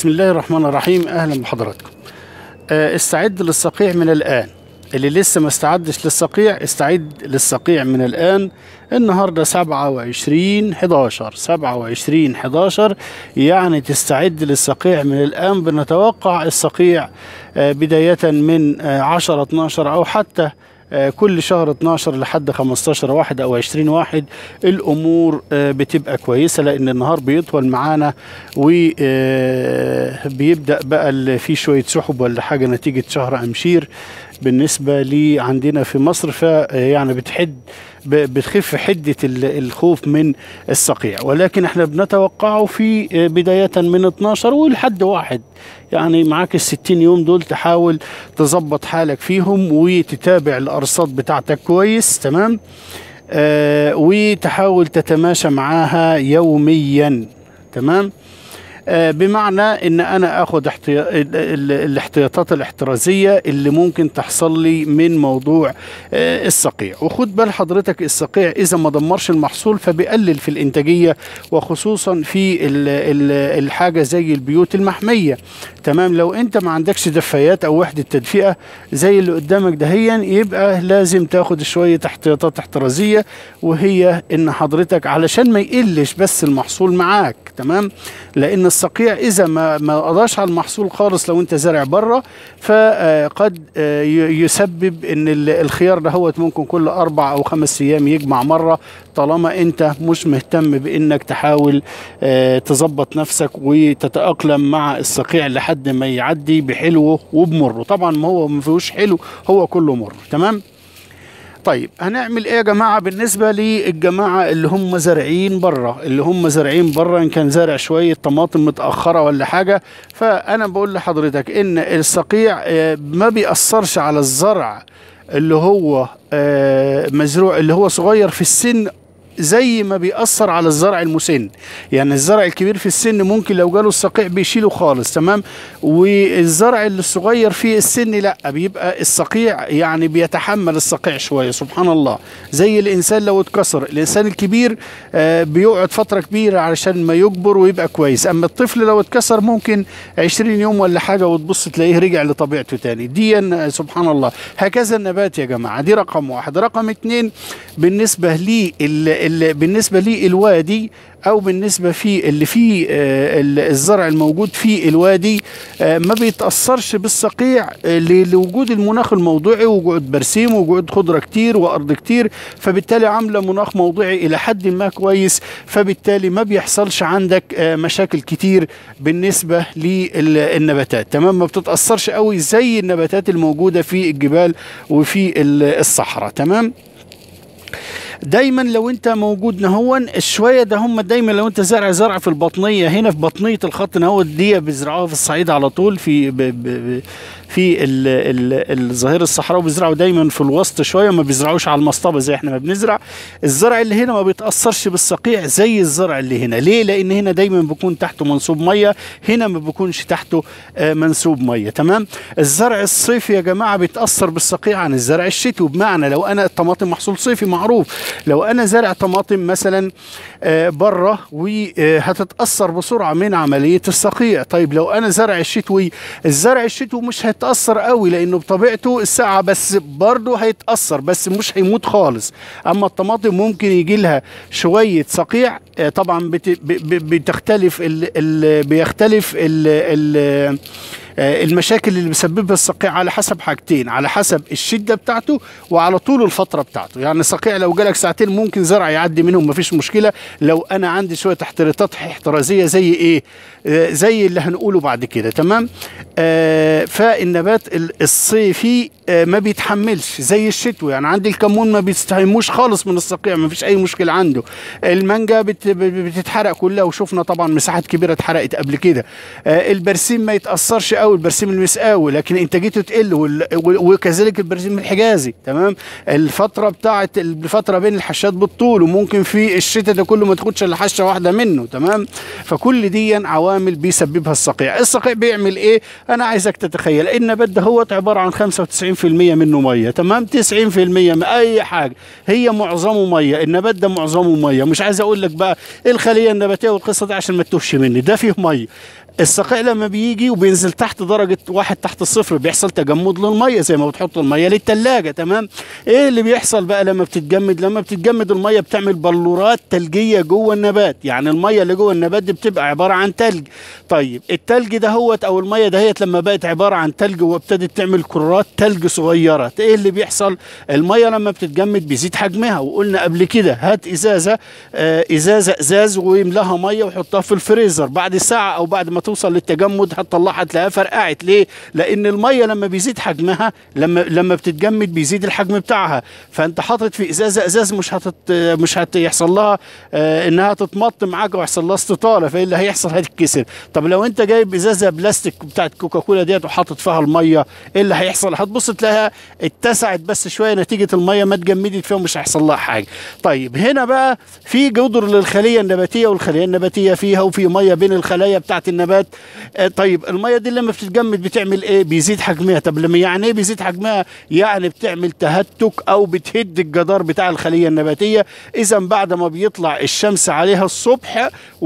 بسم الله الرحمن الرحيم اهلا بحضراتكم آه، استعد للصقيع من الان اللي لسه ما استعدش للصقيع استعد للصقيع من الان النهارده 27 11 27 11 يعني تستعد للصقيع من الان بنتوقع الصقيع آه، بدايه من آه، 10 12 او حتى آه، كل شهر 12 لحد 15 واحد او 20 واحد الامور آه، بتبقى كويسه لان النهار بيطول معانا وبيبدا بقى ال- في شويه سحب ولا حاجه نتيجه شهر امشير بالنسبه لي عندنا في مصر فيعني بتحد ب- بتخف حده ال- الخوف من الصقيع ولكن احنا بنتوقعه في آه، بدايه من 12 ولحد واحد يعني معاك ال 60 يوم دول تحاول تظبط حالك فيهم وتتابع الارصاد بتاعتك كويس تمام آه وتحاول تتماشى معاها يوميا تمام آه بمعنى ان انا اخد احتيا... ال- ال- الاحتياطات الاحترازيه اللي ممكن تحصل لي من موضوع آه الصقيع وخد بال حضرتك الصقيع اذا ما دمرش المحصول فبيقلل في الانتاجيه وخصوصا في ال... ال... الحاجه زي البيوت المحميه تمام لو انت ما عندكش دفايات او وحده تدفئه زي اللي قدامك دهيا يبقى لازم تاخد شويه احتياطات احترازيه وهي ان حضرتك علشان ما يقلش بس المحصول معاك تمام لان الصقيع اذا ما ما قضاش على المحصول خالص لو انت زارع بره فقد آه، ي- يسبب ان ال- الخيار ده هو ممكن كل اربع او خمس ايام يجمع مره طالما انت مش مهتم بانك تحاول آه، تظبط نفسك وتتاقلم مع الصقيع لحد ما يعدي بحلوه وبمره طبعا ما هو ما فيهوش حلو هو كله مر تمام طيب هنعمل ايه يا جماعه بالنسبه للجماعه اللي هم زارعين بره اللي هم زارعين بره ان كان زارع شويه طماطم متاخره ولا حاجه فانا بقول لحضرتك ان الصقيع آه، ما بيأثرش على الزرع اللي هو آه، مزروع اللي هو صغير في السن زي ما بيأثر على الزرع المسن يعني الزرع الكبير في السن ممكن لو جاله الصقيع بيشيله خالص تمام والزرع اللي الصغير في السن لا بيبقى الصقيع يعني بيتحمل الصقيع شوية سبحان الله زي الإنسان لو اتكسر الإنسان الكبير آه، بيقعد فترة كبيرة علشان ما يكبر ويبقى كويس أما الطفل لو اتكسر ممكن 20 يوم ولا حاجة وتبص تلاقيه رجع لطبيعته تاني دي آه، سبحان الله هكذا النبات يا جماعة دي رقم واحد رقم اتنين بالنسبة لي ال ال بالنسبة لي الوادي او بالنسبه في اللي فيه آه، ال- الزرع الموجود في الوادي آه، ما بيتاثرش بالصقيع آه، ل- لوجود المناخ الموضوعي وجود برسيم وجود خضره كتير وارض كتير فبالتالي عامله مناخ موضعي الى حد ما كويس فبالتالي ما بيحصلش عندك آه، مشاكل كتير بالنسبه للنباتات تمام ما بتتاثرش قوي زي النباتات الموجوده في الجبال وفي ال- الصحراء تمام دايما لو انت موجود نهون الشويه ده هم دايما لو انت زارع زرع في البطنيه هنا في بطنيه الخط نهو دي بيزرعوها في الصعيد على طول في ب ب ب في ال- ال- الظهير الصحراوي بيزرعوا دايما في الوسط شويه ما بيزرعوش على المصطبه زي احنا ما بنزرع الزرع اللي هنا ما بيتاثرش بالصقيع زي الزرع اللي هنا ليه لان هنا دايما بيكون تحته منسوب ميه هنا ما بيكونش تحته آه، منسوب ميه تمام الزرع الصيفي يا جماعه بيتاثر بالصقيع عن الزرع الشتوي بمعنى لو انا الطماطم محصول صيفي معروف لو انا زارع طماطم مثلا آه، بره وهتتاثر بسرعه من عمليه الصقيع طيب لو انا زرع الشتوي الزرع الشتوي مش هيتاثر قوي لانه بطبيعته الساعه بس برضه هيتاثر بس مش هيموت خالص اما الطماطم ممكن يجي لها شويه صقيع آه، طبعا بت- ب- ب- بتختلف ال ال بيختلف ال ال آه، المشاكل اللي بيسببها الصقيع على حسب حاجتين على حسب الشده بتاعته وعلى طول الفتره بتاعته يعني الصقيع لو جالك ساعتين ممكن زرع يعدي منهم مفيش مشكله لو انا عندي شويه احتياطات احترازيه زي ايه آه، زي اللي هنقوله بعد كده تمام آه فالنبات ال- الصيفي آه ما بيتحملش زي الشتوي يعني عندي الكمون ما بيستهموش خالص من الصقيع ما فيش اي مشكله عنده المانجا بت بتتحرق كلها وشفنا طبعا مساحات كبيره اتحرقت قبل كده آه البرسيم ما يتاثرش قوي البرسيم المسقاوي لكن انتاجيته تقل وال- و- وكذلك البرسيم الحجازي تمام الفتره بتاعه الفتره بين الحشات بالطول وممكن في الشتاء ده كله ما تاخدش الا حشه واحده منه تمام فكل دي عوامل بيسببها الصقيع الصقيع بيعمل ايه انا عايزك تتخيل النبات ده هو عباره عن 95% منه ميه تمام 90% من اي حاجه هي معظمه ميه النبات ده معظمه ميه مش عايز اقول لك بقى الخليه النباتيه والقصه دي عشان ما تتوهش مني ده فيه ميه الصقيع لما بيجي وبينزل تحت درجة واحد تحت الصفر بيحصل تجمد للمية زي ما بتحط المية للتلاجة تمام ايه اللي بيحصل بقى لما بتتجمد لما بتتجمد المية بتعمل بلورات تلجية جوه النبات يعني المية اللي جوه النبات دي بتبقى عبارة عن تلج طيب التلج ده هوت او المية دهيت لما بقت عبارة عن تلج وابتدت تعمل كرات تلج صغيرة ايه اللي بيحصل المية لما بتتجمد بيزيد حجمها وقلنا قبل كده هات ازازة آه ازازة ازاز ويملاها مية وحطها في الفريزر بعد ساعة او بعد ما توصل للتجمد هتطلعها تلاقيها فرقعت ليه لان المية لما بيزيد حجمها لما لما بتتجمد بيزيد الحجم بتاعها فانت حاطط في ازازة ازاز مش هتت مش هيحصل لها آه انها تتمط معاك ويحصل لها استطالة فايه اللي هيحصل هتتكسر طب لو انت جايب ازازة بلاستيك بتاعت كوكاكولا ديت وحاطط فيها المية ايه اللي هيحصل هتبص تلاقيها اتسعت بس شوية نتيجة المية ما اتجمدت فيها ومش هيحصل لها حاجة طيب هنا بقى في جدر للخلية النباتية والخلية النباتية فيها وفي مية بين الخلايا بتاعت النبات آه طيب المية دي لما بتتجمد بتعمل ايه بيزيد حجمها طب لما يعني ايه بيزيد حجمها يعني بتعمل تهتك او بتهد الجدار بتاع الخلية النباتية اذا بعد ما بيطلع الشمس عليها الصبح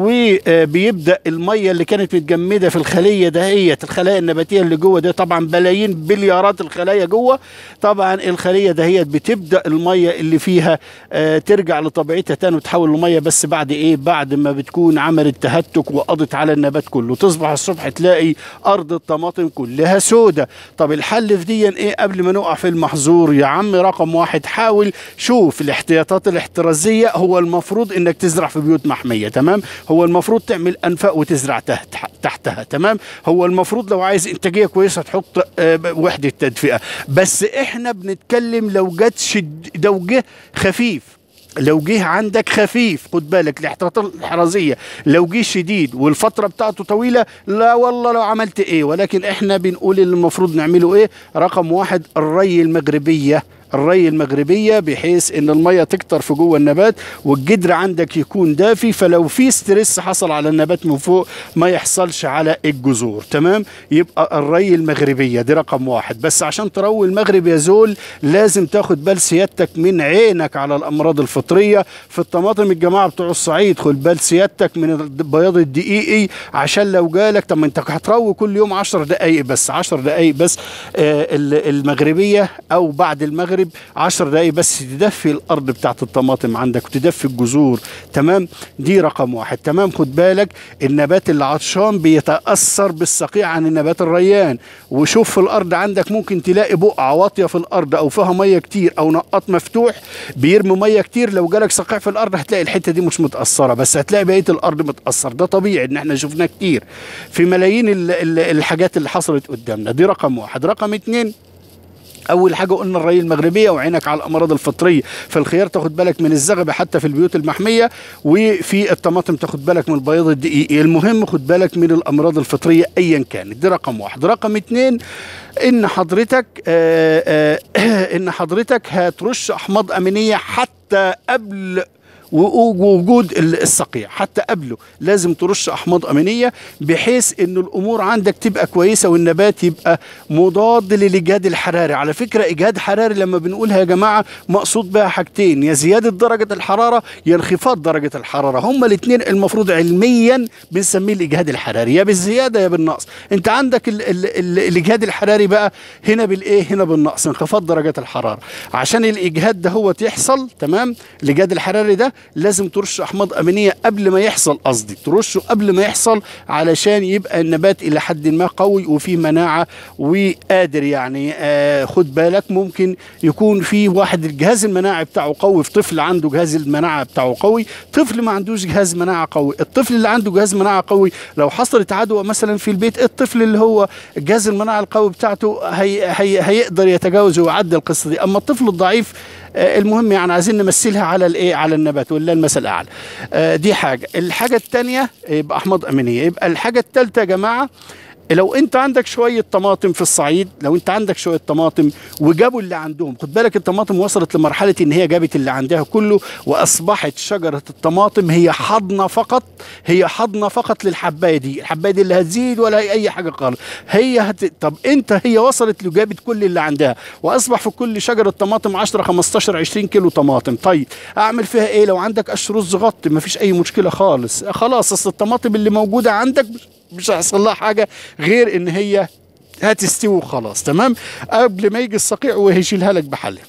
وبيبدا المية اللي كانت متجمدة في الخلية دهيت الخلايا النباتية اللي جوه ده طبعا بلايين بليارات الخلايا جوه طبعا الخلية دهيت بتبدا المية اللي فيها آه ترجع لطبيعتها تاني وتحول لمية بس بعد ايه بعد ما بتكون عملت تهتك وقضت على النبات كله تصبح الصبح تلاقي ارض الطماطم كلها سودة طب الحل في دي ايه قبل ما نقع في المحظور يا عم رقم واحد حاول شوف الاحتياطات الاحترازية هو المفروض انك تزرع في بيوت محمية تمام هو المفروض تعمل انفاق وتزرع تحت تحتها تمام هو المفروض لو عايز انتاجية كويسة تحط آه وحدة تدفئة بس احنا بنتكلم لو جت شد لو جه خفيف لو جه عندك خفيف خد بالك الاحتياطات الاحرازيه لو جه شديد والفتره بتاعته طويله لا والله لو عملت ايه ولكن احنا بنقول اللي المفروض نعمله ايه رقم واحد الري المغربيه الري المغربية بحيث ان المية تكتر في جوه النبات والجدر عندك يكون دافي فلو في ستريس حصل على النبات من فوق ما يحصلش على الجذور تمام يبقى الري المغربية دي رقم واحد بس عشان تروي المغرب يا زول لازم تاخد بال سيادتك من عينك على الامراض الفطرية في الطماطم الجماعة بتوع الصعيد خد بال سيادتك من البياض الدقيقي عشان لو جالك طب ما انت هتروي كل يوم 10 دقايق بس 10 دقايق بس آه المغربية او بعد المغرب المغرب 10 دقايق بس تدفي الارض بتاعت الطماطم عندك وتدفي الجذور تمام دي رقم واحد تمام خد بالك النبات اللي عطشان بيتاثر بالصقيع عن النبات الريان وشوف في الارض عندك ممكن تلاقي بقعه واطيه في الارض او فيها ميه كتير او نقاط مفتوح بيرمي ميه كتير لو جالك صقيع في الارض هتلاقي الحته دي مش متاثره بس هتلاقي بقيه الارض متاثر ده طبيعي ان احنا شفناه كتير في ملايين الحاجات اللي حصلت قدامنا دي رقم واحد رقم اتنين اول حاجه قلنا الري المغربيه وعينك على الامراض الفطريه في الخيار تاخد بالك من الزغبه حتى في البيوت المحميه وفي الطماطم تاخد بالك من البياض الدقيقي المهم خد بالك من الامراض الفطريه ايا كانت دي رقم واحد رقم اتنين ان حضرتك آآ آآ ان حضرتك هترش احماض امينيه حتى قبل ووجود الصقيع حتى قبله لازم ترش احماض امينيه بحيث ان الامور عندك تبقى كويسه والنبات يبقى مضاد للاجهاد الحراري على فكره اجهاد حراري لما بنقولها يا جماعه مقصود بها حاجتين يا زياده درجه الحراره يا انخفاض درجه الحراره هما الاثنين المفروض علميا بنسميه الاجهاد الحراري يا بالزياده يا بالنقص انت عندك ال ال ال الاجهاد الحراري بقى هنا بالايه هنا بالنقص انخفاض درجه الحراره عشان الاجهاد ده هو يحصل تمام الاجهاد الحراري ده لازم ترش احماض امينيه قبل ما يحصل قصدي ترشه قبل ما يحصل علشان يبقى النبات الى حد ما قوي وفيه مناعه وقادر يعني آه خد بالك ممكن يكون في واحد الجهاز المناعي بتاعه قوي في طفل عنده جهاز المناعه بتاعه قوي طفل ما عندوش جهاز مناعه قوي الطفل اللي عنده جهاز مناعه قوي لو حصلت عدوى مثلا في البيت الطفل اللي هو جهاز المناعه القوي بتاعته هي هي هيقدر يتجاوز ويعدي القصه دي اما الطفل الضعيف المهم يعني عايزين نمثلها على الايه على النبات ولا المثل الاعلى دي حاجه الحاجه الثانيه يبقى احماض امينيه يبقى الحاجه الثالثه يا جماعه لو انت عندك شويه طماطم في الصعيد لو انت عندك شويه طماطم وجابوا اللي عندهم خد بالك الطماطم وصلت لمرحله ان هي جابت اللي عندها كله واصبحت شجره الطماطم هي حضنه فقط هي حضنه فقط للحبايه دي الحبايه دي اللي هتزيد ولا هي اي حاجه خالص هي هت... طب انت هي وصلت لجابت كل اللي عندها واصبح في كل شجره طماطم 10 15 20 كيلو طماطم طيب اعمل فيها ايه لو عندك قش رز غطي مفيش اي مشكله خالص خلاص اصل الطماطم اللي موجوده عندك مش- مش هيحصل لها حاجه غير ان هي هتستوي وخلاص تمام قبل ما يجي الصقيع وهيشيلها لك بحالها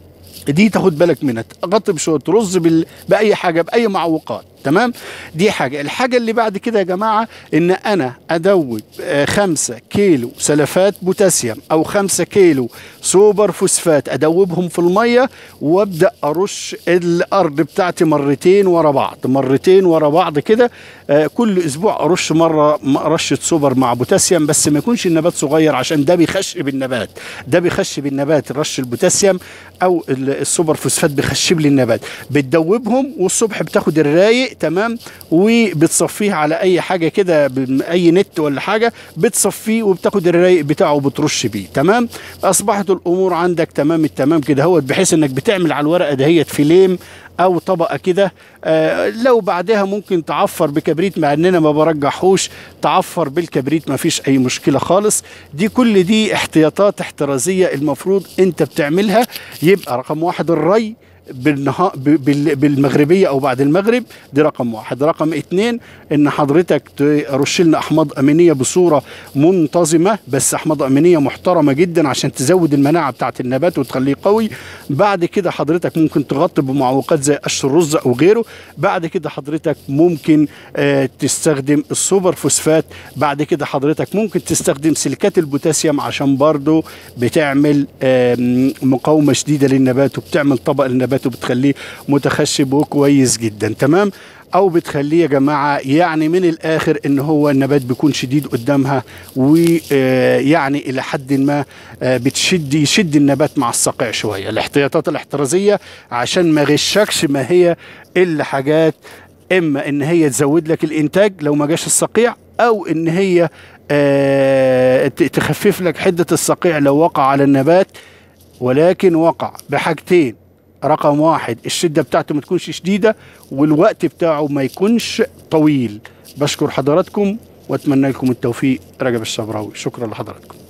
دي تاخد بالك منها غطي بشويه رز بال... باي حاجه باي معوقات تمام دي حاجه الحاجه اللي بعد كده يا جماعه ان انا ادوب آه، خمسة كيلو سلفات بوتاسيوم او خمسة كيلو سوبر فوسفات ادوبهم في الميه وابدا ارش الارض بتاعتي مرتين ورا بعض مرتين ورا بعض كده آه، كل اسبوع ارش مره م- رشه سوبر مع بوتاسيوم بس ما يكونش النبات صغير عشان ده بيخشب النبات ده بيخشب النبات رش البوتاسيوم او ال- السوبر فوسفات بيخشب لي النبات بتدوبهم والصبح بتاخد الرايق تمام وبتصفيه على اي حاجه كده ب- اي نت ولا حاجه بتصفيه وبتاخد الرايق بتاعه وبترش بيه تمام اصبحت الامور عندك تمام التمام كده هو بحيث انك بتعمل على الورقه دهيت فيليم او طبقه كده آه لو بعدها ممكن تعفر بكبريت مع اننا ما برجحوش تعفر بالكبريت ما فيش اي مشكله خالص دي كل دي احتياطات احترازيه المفروض انت بتعملها يبقى رقم واحد الري بالنها... ب- بال- بالمغربية أو بعد المغرب دي رقم واحد رقم اتنين إن حضرتك ترش لنا أحماض أمينية بصورة منتظمة بس أحماض أمينية محترمة جدا عشان تزود المناعة بتاعة النبات وتخليه قوي بعد كده حضرتك ممكن تغطي بمعوقات زي قش الرز أو غيره بعد كده حضرتك ممكن آه تستخدم السوبر فوسفات بعد كده حضرتك ممكن تستخدم سلكات البوتاسيوم عشان برضو بتعمل آم، مقاومة شديدة للنبات وبتعمل طبق للنبات وبتخليه متخشب وكويس جدا تمام او بتخليه يا جماعه يعني من الاخر ان هو النبات بيكون شديد قدامها ويعني الى حد ما آه، بتشد يشد النبات مع الصقيع شويه الاحتياطات الاحترازيه عشان ما غشكش ما هي الا حاجات اما ان هي تزود لك الانتاج لو ما جاش الصقيع او ان هي آه، ت- تخفف لك حده الصقيع لو وقع على النبات ولكن وقع بحاجتين رقم واحد الشده بتاعته ما تكونش شديده والوقت بتاعه ما يكونش طويل بشكر حضراتكم واتمنى لكم التوفيق رجب الشبراوي شكرا لحضراتكم